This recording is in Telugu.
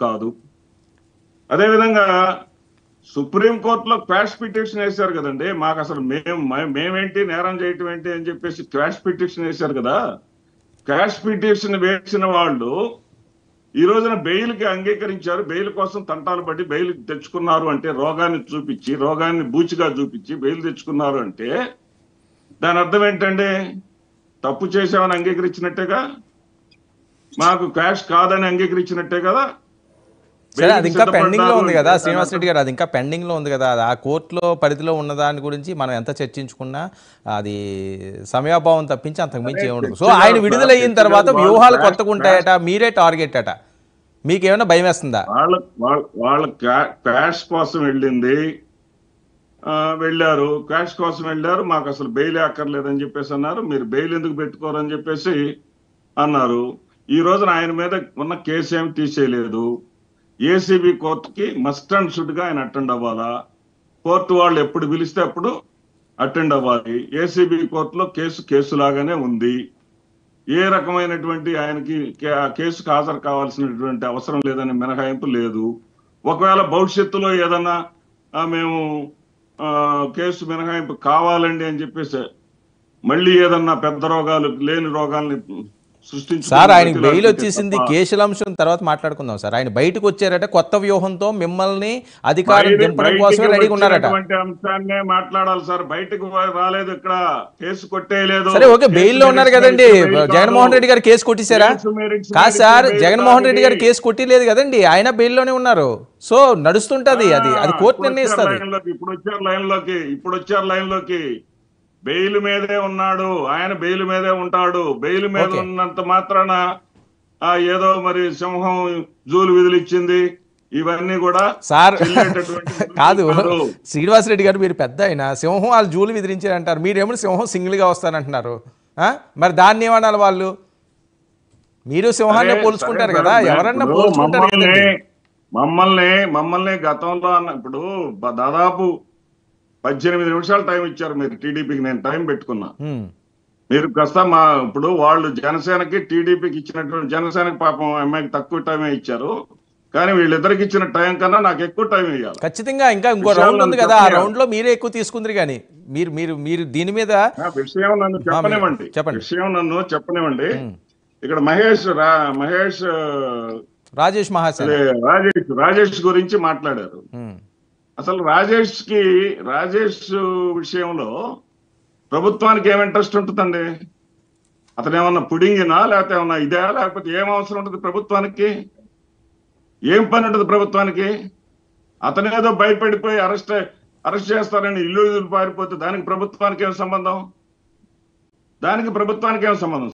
కాదు అదేవిధంగా సుప్రీంకోర్టులో క్వాష్ పిటిషన్ వేశారు కదండి మాకు అసలు మేము మే- మేమేంటి నేరం చేయటం ఏంటి అని చెప్పేసి క్వాష్ పిటిషన్ వేశారు కదా క్వాష్ పిటిషన్ వేసిన వాళ్ళు ఈ రోజున బెయిల్ కి అంగీకరించారు బెయిల్ కోసం తంటాలు పడి బెయిల్ తెచ్చుకున్నారు అంటే రోగాన్ని చూపించి రోగాన్ని బూచిగా చూపించి బెయిల్ తెచ్చుకున్నారు అంటే దాని అర్థం ఏంటండి తప్పు చేసామని అంగీకరించినట్టేగా మాకు క్యాష్ కాదని అంగీకరించినట్టే కదా సరే అది ఇంకా బెయిల్కి పెండింగ్ లో ఉంది కదా సిద్ధపడ్డారు శ్రీనివాస్ రెడ్డి గారు అది ఇంకా పెండింగ్ లో ఉంది కదా అది ఆ కోర్టులో పరిధిలో ఉన్న దాని గురించి మనం ఎంత చర్చించుకున్నా అది సమయాభావం తప్పించి అంతకు మించి ఏముండదు సో ఆయన విడుదల అయిన తర్వాత వ్యూహాలు కొత్తగా ఉంటాయట మీరే టార్గెట్ అట మీకేమైనా భయం వేస్తుందా వాళ్ళ వాళ్ళ వాళ్ళ క్యా- క్యాష్ కోసం వెళ్ళింది ఆ, వెళ్ళారు క్యాష్ కోసం వెళ్ళారు మాకు అసలు బెయిల్ అక్కర్లేదని చెప్పేసి అన్నారు మీరు బెయిల్ ఎందుకు పెట్టుకోరని చెప్పేసి అన్నారు ఈ రోజున ఆయన మీద ఉన్న కేసు ఏమి తీసేయలేదు ఏసీబీ కోర్టుకి మస్ట్ అండ్ షుడ్ గా ఆయన అటెండ్ అవ్వాలా కోర్టు వాళ్ళు ఎప్పుడు పిలిస్తే అప్పుడు అటెండ్ అవ్వాలి ఏసీబీ కోర్టులో కేసు కేసు లాగానే ఉంది ఏ రకమైనటువంటి ఆయనకి కే- ఆ కేసుకు హాజరు కావాల్సినటువంటి అవసరం లేదని మినహాయింపు లేదు ఒకవేళ భవిష్యత్తులో ఏదన్నా ఆ, మేము ఆ, కేసు మినహాయింపు కావాలండి అని చెప్పేసి మళ్ళీ ఏదన్నా పెద్ద రోగాలు లేని రోగాల్ని సృష్టించు సార్ ఆయనకి బెయిల్ వచ్చేసింది కేసుల అంశం తర్వాత మాట్లాడుకుందాం సార్ ఆయన బయటకు వచ్చారట కొత్త వ్యూహంతో మిమ్మల్ని అధికారం దింపడం కోసమే రెడీగా ఉన్నారట అంశాన్నే మాట్లాడాలి సార్ బయటకు రాలేదు ఇక్కడ కేసు కొట్టేయలేదు సరే ఓకే బెయిల్లో కేసు ఉన్నారు మెరిట్స్ కదండి మెరిట్స్ బెయిల్ జగన్మోహన్ కాదు. రెడ్డి గారు కేసు కొట్టేశారా కేసు మెరిట్స్ కాదు merits sir bail Jaganmohan Reddy గారు కాదు. కేసు కొట్టిలేదు కదండి ఆయన బెయిల్లోనే ఉన్నారు సో నడుస్తుంటది అది అది కోర్టు ఇప్పుడు వచ్చారు నిర్ణయిస్తుంది లైన్ లోకి, ఇప్పుడు వచ్చారు లైన్ లోకి ఇప్పుడు వచ్చారు లైన్ లోకి బెయిల్ మీదే ఉన్నాడు ఆయన బెయిల్ మీదే ఉంటాడు బెయిల్ మీద Okay. ఉన్నంత మాత్రాన ఆ ఏదో మరి సింహం జూలు విధులు ఇచ్చింది ఇవన్నీ కూడా సార్ చెల్లేటటువంటి కాదు కాదు. శ్రీనివాస్ రెడ్డి గారు మీరు పెద్ద అయినా సింహం వాళ్ళు జూలు విదిరించారంటారు మీరేమో సింహం సింగిల్గా వస్తానంటున్నారు ఆ? మరి దాన్ని ఏమనాలి వాళ్ళు మీరు సింహాన్ని సరే, పోల్చుకుంటారు సరే కదా మేడం, ఎవరన్నా ఇప్పుడు పోల్చుకుంటారు మమ్మల్ని కదండి మమ్మల్ని మమ్మల్ని గతంలో అన్న ఇప్పుడు బ- దాదాపు పద్దెనిమిది నిమిషాలు టైం ఇచ్చారు మీరు టీడీపీకి నేను టైం పెట్టుకున్నా హ్మ్. మీరు కాస్త మా ఇప్పుడు వాళ్ళు జనసేనకి టీడీపీకి ఇచ్చినటువంటి జనసేనకి పాపం అమ్మాయికి తక్కువ టైమే ఇచ్చారు కానీ వీళ్ళిద్దరికి ఇచ్చిన టైం కన్నా నాకు ఎక్కువ టైం ఇవ్వాలి ఖచ్చితంగా ఇంకా ఇంకో విషయాలు రౌండ్ ఉంది నన్ను కదా ఆ చెప్పనీయాలి. రౌండ్ లో మీరే ఎక్కువ తీసుకుందరు కానీ మీరు మీరు మీరు దీని మీద ఆ విషయం నన్ను చెప్పనివ్వండి చెప్పండి. విషయం నన్ను చెప్పనివ్వండి హ్మ్. ఇక్కడ మహేష్ రా మహేష్ ఆ, రాజేష్ మహాసేన అదే రాజేష్ రాజేష్ గురించి మాట్లాడారు హ్మ్. అసలు రాజేష్ కి రాజేష్ విషయంలో ప్రభుత్వానికి ఏం ఇంట్రెస్ట్ ఉంటుందండి అతను ఏమన్నా పుడింగినా లేకపోతే ఏమన్నా ఇదే లేకపోతే ఏం అవసరం ఉంటుంది ప్రభుత్వానికి ఏం పని ఉంటుంది ప్రభుత్వానికి అతనేదో భయపడిపోయి అరెస్ట్ అరెస్ట్ చేస్తారని ఇల్లు ఇల్లు పారిపోతే దానికి ప్రభుత్వానికి ఏం సంబంధం దానికి ప్రభుత్వానికి ఏం సంబంధం